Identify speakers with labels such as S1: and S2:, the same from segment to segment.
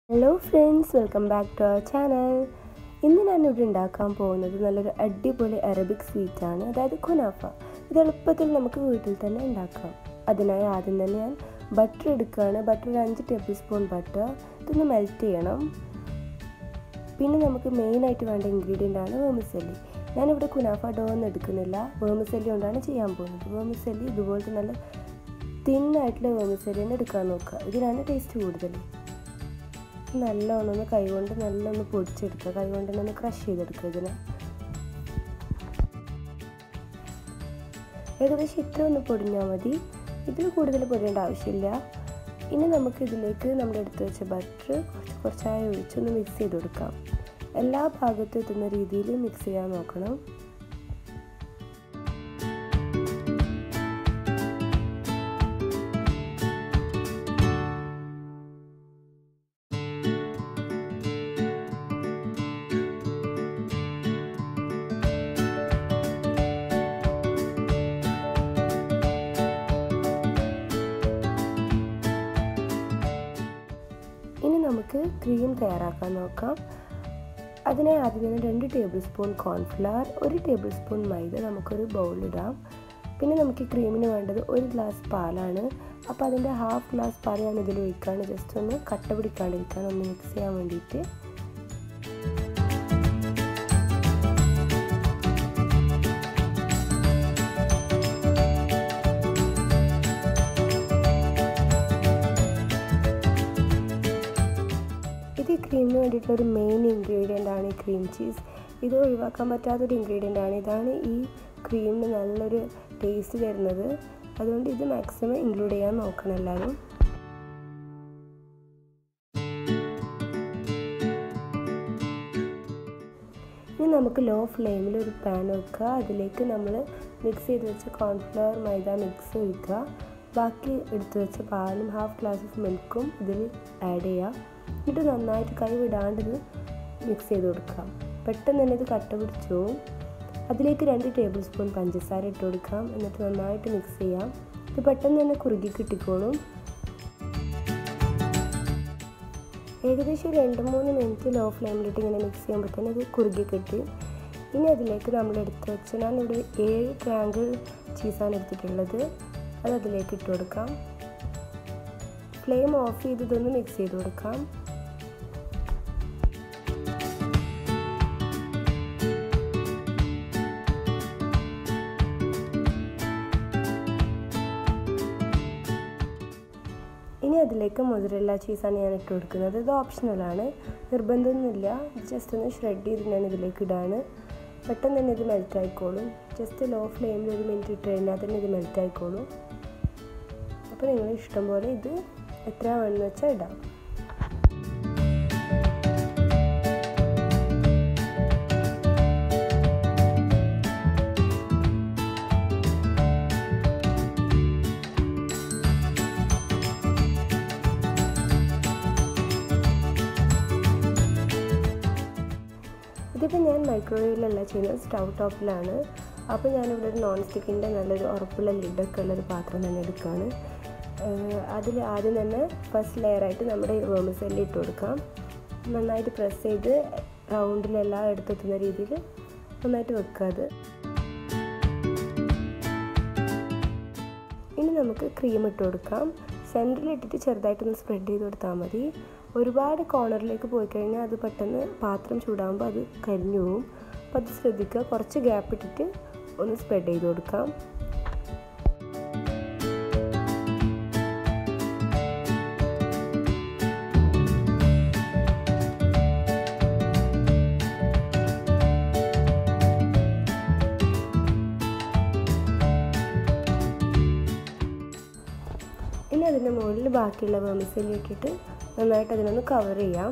S1: hello friends welcome back to our channel ഇന്ന് ഞാൻ ഇവിടെ ഉണ്ടാക്കാൻ പോകുന്നത് നല്ലൊരു അടിപൊളി അറബിക് സ്വീറ്റാണ് അതായത് കുനാഫ ഇത് എളുപ്പത്തിൽ നമുക്ക് വീട്ടിൽ തന്നെ ഉണ്ടാക്കാം അതിനായി ആദ്യം തന്നെ ഞാൻ ബട്ടർ എടുക്കുകയാണ് ബട്ടർ ഒരു അഞ്ച് ടേബിൾ സ്പൂൺ ബട്ടർ ഇതൊന്ന് മെൽറ്റ് ചെയ്യണം പിന്നെ നമുക്ക് മെയിനായിട്ട് വേണ്ട ഇൻഗ്രീഡിയൻ്റ് ആണ് വേമിസല്ലി ഞാനിവിടെ കുനാഫ ഡോ ഒന്നും എടുക്കുന്നില്ല വേമിസല്ലി കൊണ്ടാണ് ചെയ്യാൻ പോകുന്നത് വേമിസല്ലി ഇതുപോലത്തെ നല്ല തിന്നായിട്ടുള്ള വേമിസല്ലി തന്നെ എടുക്കാൻ നോക്കുക ഇതിനാണ് ടേസ്റ്റ് കൂടുതൽ നല്ലോണം ഒന്ന് കൈകൊണ്ട് നല്ലൊന്ന് പൊടിച്ചെടുക്കുക കൈകൊണ്ട് തന്നെ ഒന്ന് ക്രഷ് ചെയ്തെടുക്കുക ഇതിനെ ഏകദേശം ഇത്ര ഒന്ന് പൊടിഞ്ഞാൽ മതി ഇതിൽ കൂടുതൽ പൊടിയേണ്ട ആവശ്യമില്ല ഇനി നമുക്ക് ഇതിലേക്ക് നമ്മൾ എടുത്തു വെച്ച ബട്ടർ കുറച്ച് കുറച്ചായി ഒഴിച്ചൊന്ന് മിക്സ് ചെയ്ത് കൊടുക്കാം എല്ലാ ഭാഗത്തും എത്തുന്ന രീതിയിൽ മിക്സ് ചെയ്യാൻ നോക്കണം ഇനി നമുക്ക് ക്രീം തയ്യാറാക്കാൻ നോക്കാം അതിനെ ആദ്യം തന്നെ രണ്ട് ടേബിൾ സ്പൂൺ കോൺഫ്ലവർ ഒരു ടേബിൾ സ്പൂൺ മൈദ നമുക്കൊരു ബൗളിടാം പിന്നെ നമുക്ക് ഈ ക്രീമിന് വേണ്ടത് ഒരു ഗ്ലാസ് പാലാണ് അപ്പോൾ അതിൻ്റെ ഹാഫ് ഗ്ലാസ് പാൽ ഞാൻ ഇതിൽ ഒഴിക്കുകയാണ് ജസ്റ്റ് ഒന്ന് കട്ട പിടിക്കാണ്ടിരിക്കാൻ ഒന്ന് മിക്സ് ചെയ്യാൻ വേണ്ടിയിട്ട് ഇത് ക്രീമിന് വേണ്ടിയിട്ടുള്ള ഒരു മെയിൻ ഇൻഗ്രീഡിയൻ്റ് ആണ് ഈ ക്രീം ചീസ് ഇത് ഒഴിവാക്കാൻ പറ്റാത്തൊരു ഇൻഗ്രീഡിയൻ്റ് ആണ് ഇതാണ് ഈ ക്രീമിന് നല്ലൊരു ടേസ്റ്റ് തരുന്നത് അതുകൊണ്ട് ഇത് മാക്സിമം ഇൻക്ലൂഡ് ചെയ്യാൻ നോക്കണം എല്ലാവരും ഇനി നമുക്ക് ലോ ഫ്ലെയിമിൽ ഒരു പാൻ വെക്കുക അതിലേക്ക് നമ്മൾ മിക്സ് ചെയ്ത് വെച്ച കോൺഫ്ലവർ മൈദ മിക്സ് ഒഴിക്കുക ബാക്കി എടുത്തു വെച്ച പാലും ഹാഫ് ഗ്ലാസ് ഓഫ് മിൽക്കും ഇതിൽ ആഡ് ചെയ്യുക എന്നിട്ട് നന്നായിട്ട് കൈ വിടാണ്ട് ഇത് മിക്സ് ചെയ്ത് കൊടുക്കാം പെട്ടെന്ന് തന്നെ ഇത് കട്ട പിടിച്ചു പോവും അതിലേക്ക് രണ്ട് ടേബിൾ സ്പൂൺ പഞ്ചസാര ഇട്ട് കൊടുക്കാം എന്നിട്ട് നന്നായിട്ട് മിക്സ് ചെയ്യാം ഇത് പെട്ടെന്ന് തന്നെ കുറുകി കിട്ടിക്കോളും ഏകദേശം രണ്ട് മൂന്ന് മിനിറ്റ് ലോ ഫ്ലെയിമിലിട്ട് ഇങ്ങനെ മിക്സ് ചെയ്യുമ്പോൾ തന്നെ ഇത് കുറുകി കിട്ടി ഇനി അതിലേക്ക് നമ്മൾ എടുത്ത് വെച്ച് ഞാനിവിടെ ഏഴ് ട്രാങ്കിൾ ചീസാണ് എടുത്തിട്ടുള്ളത് അത് അതിലേക്ക് ഇട്ട് കൊടുക്കാം ഫ്ലെയിം ഓഫ് ചെയ്ത് ഇതൊന്ന് മിക്സ് ചെയ്ത് കൊടുക്കാം ഇനി അതിലേക്ക് മുതിരല്ല ചീസാണ് ഞാൻ ഇട്ട് കൊടുക്കുന്നത് ഇത് ഓപ്ഷണലാണ് നിർബന്ധമൊന്നുമില്ല ജസ്റ്റ് ഒന്ന് ഷ്രെഡ് ചെയ്ത് ഞാൻ ഇതിലേക്ക് ഇടാണ് പെട്ടെന്ന് തന്നെ ഇത് മെൽറ്റ് ആയിക്കോളും ജസ്റ്റ് ലോ ഫ്ലെയിമിൽ ഒരു മിനിറ്റ് ഇട്ട് കഴിഞ്ഞാൽ തന്നെ ഇത് മെൽറ്റ് ആയിക്കോളും അപ്പോൾ നിങ്ങൾ ഇഷ്ടം പോലെ ഇത് എത്ര വേണമെന്ന് വെച്ചാൽ ഇടാം ഇതിപ്പോൾ ഞാൻ മൈക്രോവേവിലല്ല ചെയ്യുന്നത് സ്റ്റൗ ടോപ്പിലാണ് അപ്പോൾ ഞാനിവിടെ ഒരു നോൺ സ്റ്റിക്കിൻ്റെ നല്ലൊരു ഉറപ്പുള്ള ലിഡൊക്കെ ഉള്ളൊരു പാത്രം തന്നെ എടുക്കുകയാണ് അതിൽ ആദ്യം തന്നെ ഫസ്റ്റ് ലെയറായിട്ട് നമ്മുടെ വേമിസല്ലി ഇട്ട് കൊടുക്കാം നന്നായിട്ട് പ്രസ് ചെയ്ത് റൗണ്ടിലെല്ലാം എടുത്തെത്തുന്ന രീതിയിൽ നന്നായിട്ട് വെക്കുക അത് ഇനി നമുക്ക് ക്രീം ഇട്ട് കൊടുക്കാം സെൻറ്ററിൽ ഇട്ടിട്ട് ചെറുതായിട്ടൊന്ന് സ്പ്രെഡ് ചെയ്ത് കൊടുത്താൽ മതി ഒരുപാട് കോർണറിലേക്ക് പോയി കഴിഞ്ഞാൽ അത് പെട്ടെന്ന് പാത്രം ചൂടാകുമ്പോൾ അത് കരിഞ്ഞു പോവും അപ്പോൾ അത് ശ്രദ്ധിക്കുക കുറച്ച് ഗ്യാപ്പ് ഇട്ടിട്ട് ഒന്ന് സ്പ്രെഡ് ചെയ്ത് കൊടുക്കാം ഇനി അതിൻ്റെ മുകളിൽ ബാക്കിയുള്ള വെമിസലി ഇട്ടിട്ട് നന്നായിട്ട് അതിനൊന്ന് കവർ ചെയ്യാം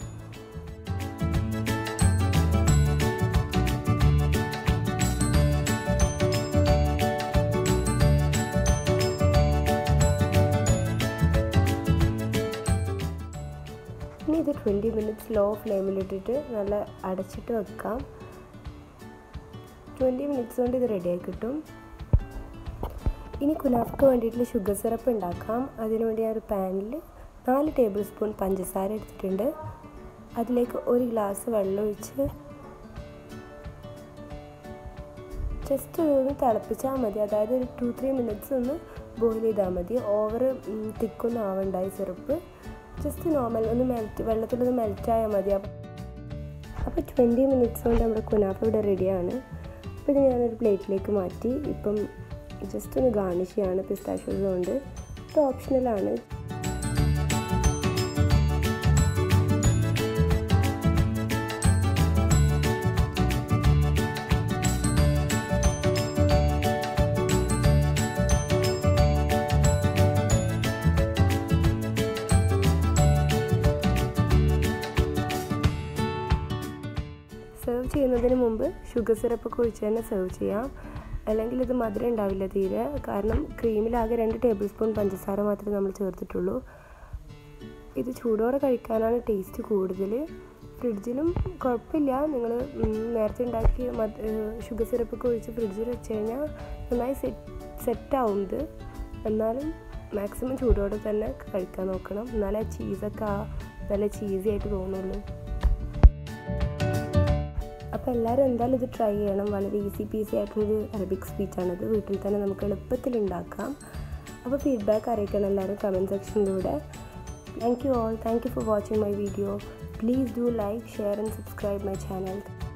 S1: ഇനി ഇത് ട്വൻറ്റി മിനിറ്റ്സ് ലോ ഫ്ലെയിമിലിട്ടിട്ട് നല്ല അടച്ചിട്ട് വെക്കാം ട്വൻറ്റി മിനിറ്റ്സ് കൊണ്ട് ഇത് റെഡിയായി കിട്ടും ഇനി കുനാഫക്ക് വേണ്ടിയിട്ടുള്ള ഷുഗർ സിറപ്പ് ഉണ്ടാക്കാം അതിനുവേണ്ടി ഞാൻ ഒരു പാനിൽ നാല് ടേബിൾ സ്പൂൺ പഞ്ചസാര എടുത്തിട്ടുണ്ട് അതിലേക്ക് ഒരു ഗ്ലാസ് വെള്ളം ഒഴിച്ച് ജസ്റ്റ് ഒന്ന് തിളപ്പിച്ചാൽ മതി അതായത് ഒരു ടു ത്രീ മിനിറ്റ്സ് ഒന്ന് ബോയിൽ ചെയ്താൽ മതി ഓവർ തിക്കൊന്നും ആവണ്ടായി സിറപ്പ് ജസ്റ്റ് നോർമൽ ഒന്ന് മെൽറ്റ് വെള്ളത്തിലൊന്ന് മെൽറ്റ് ആയാൽ മതി അപ്പോൾ ട്വൻറ്റി മിനിറ്റ്സ് കൊണ്ട് നമ്മുടെ കുനാഫ ഇവിടെ റെഡിയാണ് അപ്പോൾ ഇത് ഞാനൊരു പ്ലേറ്റിലേക്ക് മാറ്റി ഇപ്പം ജസ്റ്റ് ഒന്ന് ഗാർണിഷ് ചെയ്യാണ് പിസ്താഷ്യോസ് കൊണ്ട് ഇത് ഓപ്ഷണലാണ് സെർവ് ചെയ്യുന്നതിന് മുമ്പ് ഷുഗർ സിറപ്പൊക്കെ ഒഴിച്ച് തന്നെ സെർവ് ചെയ്യാം അല്ലെങ്കിൽ ഇത് മധുരം ഉണ്ടാവില്ല തീരെ കാരണം ക്രീമിലാകെ രണ്ട് ടേബിൾ സ്പൂൺ പഞ്ചസാര മാത്രമേ നമ്മൾ ചേർത്തിട്ടുള്ളൂ ഇത് ചൂടോടെ കഴിക്കാനാണ് ടേസ്റ്റ് കൂടുതൽ ഫ്രിഡ്ജിലും കുഴപ്പമില്ല നിങ്ങൾ നേരത്തെ ഉണ്ടാക്കി ഷുഗർ സിറപ്പൊക്കെ ഒഴിച്ച് ഫ്രിഡ്ജിൽ വെച്ച് കഴിഞ്ഞാൽ നന്നായി സെറ്റ് സെറ്റാവും ഇത് എന്നാലും മാക്സിമം ചൂടോടെ തന്നെ കഴിക്കാൻ നോക്കണം എന്നാലേ ചീസൊക്കെ നല്ല ചീസി ആയിട്ട് തോന്നുള്ളൂ അപ്പോൾ എല്ലാവരും എന്തായാലും ഇത് ട്രൈ ചെയ്യണം വളരെ ഈസി പീസി ആയിട്ടുള്ളൊരു അറബിക് സ്പീച്ചാണിത് വീട്ടിൽ തന്നെ നമുക്ക് എളുപ്പത്തിൽ ഉണ്ടാക്കാം അപ്പോൾ ഫീഡ്ബാക്ക് അറിയിക്കണം എല്ലാവരും കമൻറ്റ് സെക്ഷനിലൂടെ thank you all thank you for watching my video please do like share and subscribe my channel